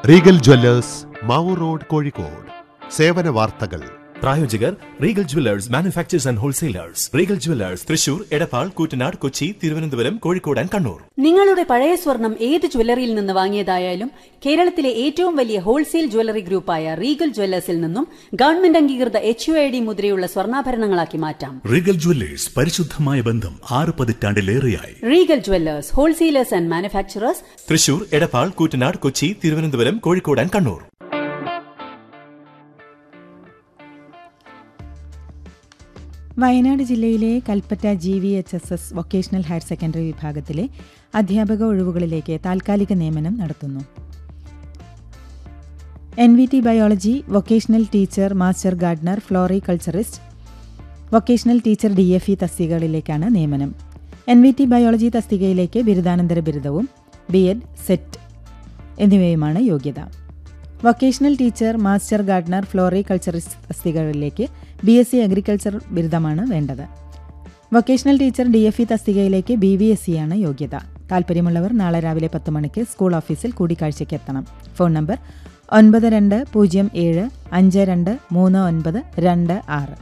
Regal jewellers Mavoor road Kozhikode സേവന വാർത്തകൾ പ്രായോജകർ Regal jewellers manufacturers and wholesalers Regal jewellers Thrissur Edappal Koottanad Kochi Thiruvananthapuram Kozhikode and Kannur നിങ്ങളുടെ പഴയ സ്വർണം ഏത് ജ്വല്ലറിയിൽ നിന്ന് വാങ്ങിയതായാലും കേരളത്തിലെ ഏറ്റവും വലിയ ഹോൾസെയിൽ ജ്വല്ലറി ഗ്രൂപ്പായ റീഗൽ ജ്വല്ലേഴ്സിൽ നിന്നും ഗവൺമെന്റ് അംഗീകൃത എച്ച് യു ഐ ഡി മുദ്രയുള്ള സ്വർണ്ണാഭരണങ്ങളാക്കി മാറ്റാം റീഗൽ ജ്വല്ലേഴ്സ് പരിശുദ്ധമായ ബന്ധം ആറ് പതിറ്റാണ്ടിലേറെയായി Regal jewellers wholesalers and manufacturers Thrissur Edappal Koottanad Kochi Thiruvananthapuram Kozhikode and Kannur Wayanad ജില്ലയിലെ Kalpetta G V H S S vocational higher secondary വിഭാഗത്തിലെ അധ്യാപക ഒഴിവുകളിലേക്ക് താൽക്കാലിക നിയമനം നടത്തുന്നു N V T biology vocational teacher master gardener floriculturist vocational teacher D F E തസ്തികകളിലേക്കാണ് നിയമനം എൻ വി ടി ബയോളജി തസ്തികയിലേക്ക് ബിരുദാനന്തര ബിരുദവും ബി എഡ് സെറ്റ് എന്നിവയുമാണ് യോഗ്യത vocational teacher master gardener floriculturist തസ്തികകളിലേക്ക് ബി എസ് സി അഗ്രികൾച്ചർ ബിരുദമാണ് വേണ്ടത് vocational teacher D F E തസ്തികയിലേക്ക് ബി വി എസ് സിയാണ് യോഗ്യത താല്പര്യമുള്ളവർ നാളെ രാവിലെ പത്ത് മണിക്ക് സ്കൂൾ ഓഫീസിൽ കൂടിക്കാഴ്ചയ്ക്ക് എത്തണം ഫോൺ നമ്പർ ഒൻപത് രണ്ട് പൂജ്യം ഏഴ് അഞ്ച് രണ്ട് മൂന്ന് ഒൻപത് രണ്ട് ആറ്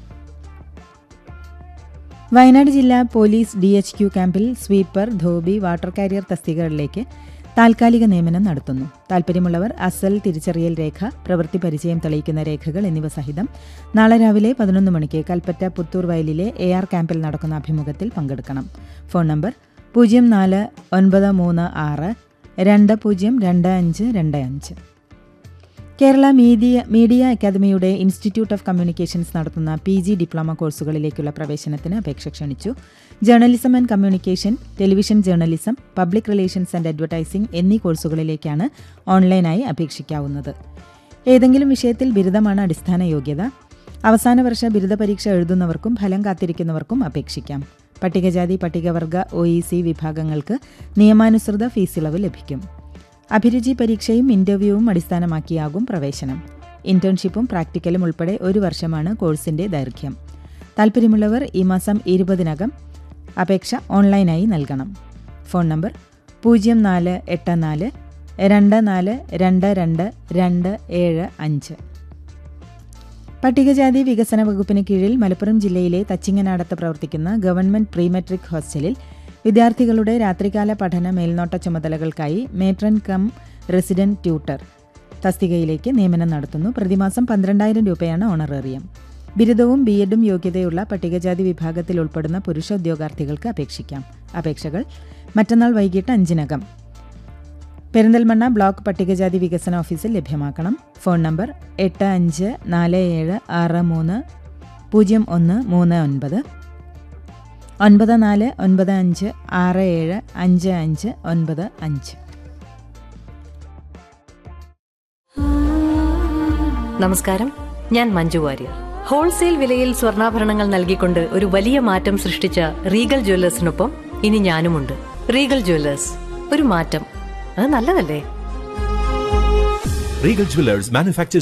വയനാട് ജില്ലാ പോലീസ് ഡി എച്ച് ക്യു ക്യാമ്പിൽ സ്വീപ്പർ ധോബി വാട്ടർ കാരിയർ തസ്തികകളിലേക്ക് താൽക്കാലിക നിയമനം നടത്തുന്നു താൽപ്പര്യമുള്ളവർ അസൽ തിരിച്ചറിയൽ രേഖ പ്രവൃത്തി പരിചയം തെളിയിക്കുന്ന രേഖകൾ എന്നിവ സഹിതം നാളെ രാവിലെ പതിനൊന്ന് മണിക്ക് കൽപ്പറ്റ പുത്തൂർ വയലിലെ എ ആർ ക്യാമ്പിൽ നടക്കുന്ന അഭിമുഖത്തിൽ പങ്കെടുക്കണം ഫോൺ നമ്പർ പൂജ്യം നാല് ഒൻപത് മൂന്ന് ആറ് രണ്ട് പൂജ്യം രണ്ട് അഞ്ച് രണ്ട് അഞ്ച് കേരള മീഡിയ മീഡിയ അക്കാദമിയുടെ ഇൻസ്റ്റിറ്റ്യൂട്ട് ഓഫ് കമ്മ്യൂണിക്കേഷൻസ് നടത്തുന്ന പി ജി ഡിപ്ലോമ കോഴ്സുകളിലേക്കുള്ള പ്രവേശനത്തിന് അപേക്ഷ ക്ഷണിച്ചു journalism and communication television journalism public relations and advertising എന്നീ കോഴ്സുകളിലേക്കാണ് ഓൺലൈനായി അപേക്ഷിക്കാവുന്നത് ഏതെങ്കിലും വിഷയത്തിൽ ബിരുദമാണ് അടിസ്ഥാന യോഗ്യത അവസാന വർഷ ബിരുദ പരീക്ഷ എഴുതുന്നവർക്കും ഫലം കാത്തിരിക്കുന്നവർക്കും അപേക്ഷിക്കാം പട്ടികജാതി പട്ടികവർഗ ഒ ഇ സി വിഭാഗങ്ങൾക്ക് നിയമാനുസൃത ഫീസ് ഇളവ് ലഭിക്കും അഭിരുചി പരീക്ഷയും ഇന്റർവ്യൂവും അടിസ്ഥാനമാക്കിയാകും പ്രവേശനം ഇന്റേൺഷിപ്പും പ്രാക്ടിക്കലും ഉൾപ്പെടെ ഒരു വർഷമാണ് കോഴ്സിന്റെ ദൈർഘ്യം താൽപ്പര്യമുള്ളവർ ഈ മാസം ഇരുപതിനകം അപേക്ഷ ഓൺലൈനായി നൽകണം ഫോൺ നമ്പർ പൂജ്യം നാല് എട്ട് നാല് രണ്ട് നാല് രണ്ട് രണ്ട് രണ്ട് ഏഴ് അഞ്ച് പട്ടികജാതി വികസന വകുപ്പിന് കീഴിൽ മലപ്പുറം ജില്ലയിലെ തച്ചിങ്ങനാടത്ത് പ്രവർത്തിക്കുന്ന ഗവൺമെന്റ് പ്രീ മെട്രിക് ഹോസ്റ്റലിൽ വിദ്യാർത്ഥികളുടെ രാത്രികാല പഠന മേൽനോട്ട ചുമതലകൾക്കായി മേട്രൻ കം റെസിഡന്റ് ട്യൂട്ടർ തസ്തികയിലേക്ക് നിയമനം നടത്തുന്നു പ്രതിമാസം പന്ത്രണ്ടായിരം രൂപയാണ് ഓണറേറിയം ബിരുദവും ബി എഡും യോഗ്യതയുള്ള പട്ടികജാതി വിഭാഗത്തിൽ ഉൾപ്പെടുന്ന പുരുഷ ഉദ്യോഗാർത്ഥികൾക്ക് അപേക്ഷിക്കാം അപേക്ഷകൾ മറ്റന്നാൾ വൈകിട്ട് അഞ്ചിനകം പെരിന്തൽമണ്ണ ബ്ലോക്ക് പട്ടികജാതി വികസന ഓഫീസിൽ ലഭ്യമാക്കണം ഫോൺ നമ്പർ എട്ട് അഞ്ച് നാല് ഏഴ് ആറ് മൂന്ന് പൂജ്യം ഒന്ന് മൂന്ന് ഒൻപത് ഒൻപത് നാല് ഒൻപത് അഞ്ച് ആറ് ഏഴ് അഞ്ച് അഞ്ച് ഒൻപത് അഞ്ച് നമസ്കാരം ഞാൻ മഞ്ജു വാര്യർ ഹോൾസെയിൽ വിലയിൽ സ്വർണ്ണാഭരണങ്ങൾ നൽകിക്കൊണ്ട് ഒരു വലിയ മാറ്റം സൃഷ്ടിച്ച റീഗൽ ജ്വല്ലേഴ്സിനൊപ്പം ഇനി ഞാനുമുണ്ട് റീഗൽ ജ്വല്ലേഴ്സ് ഒരു മാറ്റം അത് നല്ലതല്ലേ റീഗൽ ജുവലേഴ്സ് മാനുഫാക്ചേഴ്സ്